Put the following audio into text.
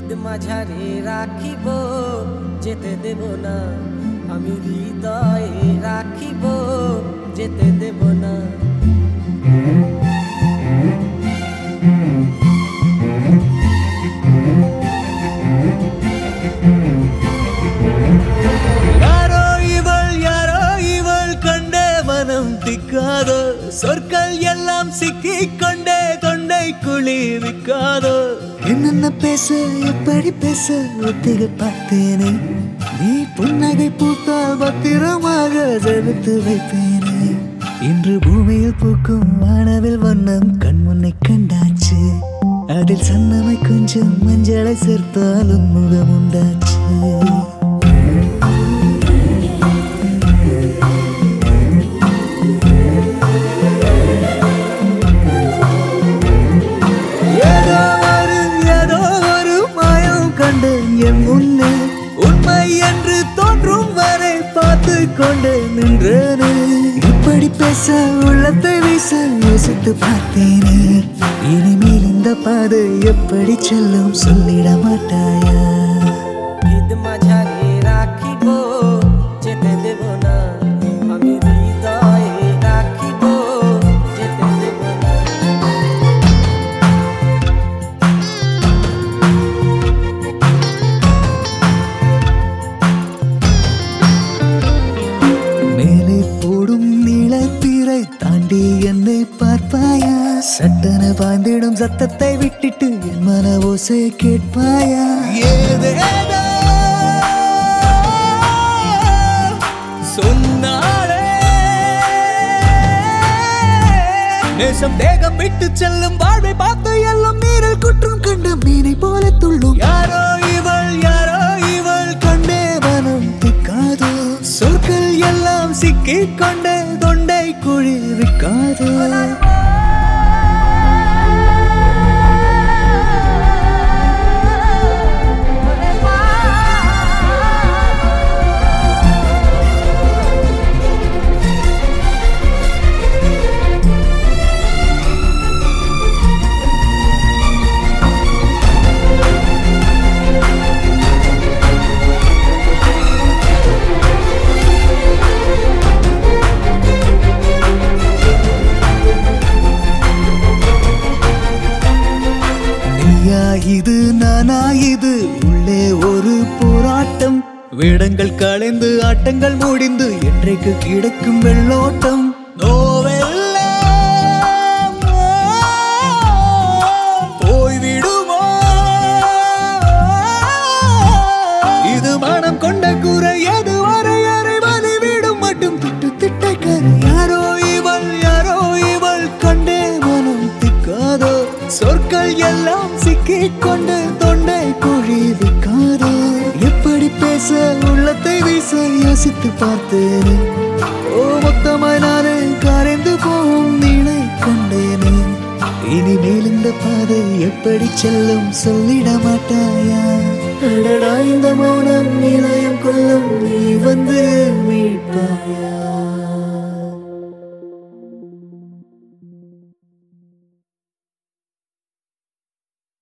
ঈদ মাঝারে রাখিব যেতে দেব না আমি হৃদয়ে রাখিব যেতে দেব না யாரோ இவள் யாரோ இவள் கண்டே மனம் திக்காதோ சொற்கள் எல்லாம் சிக்கிக் கொண்டே தொண்டை குளிர்விக்காதோ என்னென்ன பேச எப்படி பேச ஒத்திகை பார்த்தேனே நீ புன்னகை பூத்தால் பத்திரமாக செலுத்து வைப்பேனே இன்று பூமியில் பூக்கும் வானவில் வண்ணம் கண்முன்னை கண்டாச்சு அதில் சன்னமை கொஞ்சம் மஞ்சளை சேர்த்தாலும் முகம் உண்டாச்சு ஏதோ ஒரு ஏதோ ஒரு மாயம் கண்டு என் முன்னே உண்மை என்று தோன்றும் வரை பார்த்து கொண்டு நின்றேனே இப்படி பேச உள்ளத்தை வீச யோசித்து பார்த்தேனே இனிமேல் இந்த பாதை எப்படி செல்லும் சொல்லிட மாட்டாயா ঈদ মাঝারে রাখিব যেতে দেব না আমি হৃদয়ে রাখিব যেতে দেব না மேலே போடும் நீளப்பீரை தாண்டி என்னை பார்ப்பாயா சட்டன பாய்ந்திடும் சத்தத்தை விட்டுட்டு என் மன ஓசை கேட்பாயா ஏதேதோ சொன்னாலே நேசம் தேகம் விட்டு செல்லும் வாழ்வை பார்த்து எல்லாம் மீறல் குற்றம் கண்ட மீனை போல துள்ளும் யாரோ இவள் யாரோ இவள் கண்டே மனம் திக்காதோ சொற்கள் எல்லாம் சிக்கிக் கொண்டே தொண்டை குழி விற்காதோ நீயா இது நானா இது உள்ளே ஒரு போராட்டம் வேடங்கள் களைந்து ஆட்டங்கள் முடிந்து என்றைக்கு கிடைக்கும் வெள்ளோட்டம் நோவெல்லாம் போய்விடுமோ இது மனம் கொண்ட குறை எது வரையறை மதிவிடும் மட்டும் திட்டு திட்டக்கரை யாரோ இவள் யாரோ இவள் கண்டே மனம் திக்காதோ சொற்கள் எல்லாம் சிக்கிக் கொண்டு தொண்டை குழி விக்காதோ எப்படி பேச உள்ளத்தை வீச யோசித்து பார்த்தேனே ஓ மொத்தமாய் நானே கரைந்து போகும் நீளை கண்டேனே இனிமேல் இந்த பாதை எப்படி செல்லும் சொல்லிட மாட்டாயா அடடா இந்த மௌனம் நிலையம் கொல்லும் நீ வந்து மீட்பாயா